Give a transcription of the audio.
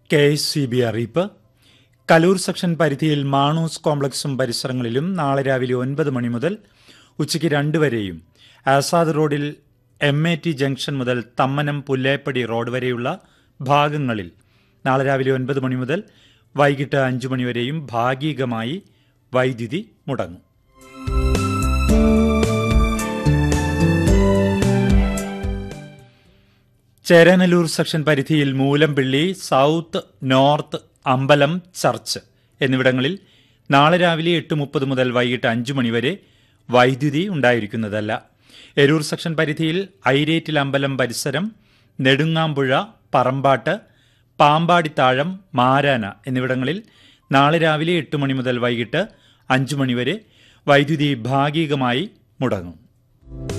K S C B അറിയിപ്പ് Kaloor section പരിധിയിൽ മാണൂസ് കോംപ്ലക്സും പരിസരങ്ങളിലും നാളെ രാവിലെ ഒൻപത് മണി മുതൽ ഉച്ചയ്ക്ക് രണ്ട് വരെയും ആസാദ് റോഡിൽ എം എ ടി ജംഗ്ഷൻ മുതൽ തമ്മനം പുല്ലേപ്പടി റോഡ് വരെയുള്ള ഭാഗങ്ങളിൽ നാളെ രാവിലെ ഒൻപത് മണി മുതൽ വൈകിട്ട് അഞ്ചു മണി വരെയും ഭാഗികമായി വൈദ്യുതി മുടങ്ങും ചേരാനല്ലൂർ സെക്ഷൻ പരിധിയിൽ മൂലംപിള്ളി സൗത്ത് നോർത്ത് അമ്പലം ചർച്ച് എന്നിവിടങ്ങളിൽ നാളെ രാവിലെ എട്ട് മുപ്പത് മുതൽ വൈകിട്ട് അഞ്ചു മണിവരെ വൈദ്യുതി ഉണ്ടായിരിക്കുന്നതല്ല എരൂർ സെക്ഷൻ പരിധിയിൽ ഐരേറ്റിൽ അമ്പലം പരിസരം നെടുങ്ങാമ്പുഴ പറമ്പാട്ട് പാമ്പാടിത്താഴം മാരാന എന്നിവിടങ്ങളിൽ നാളെ രാവിലെ എട്ട് മണി മുതൽ വൈകിട്ട് അഞ്ചു മണിവരെ വൈദ്യുതി ഭാഗികമായി മുടങ്ങും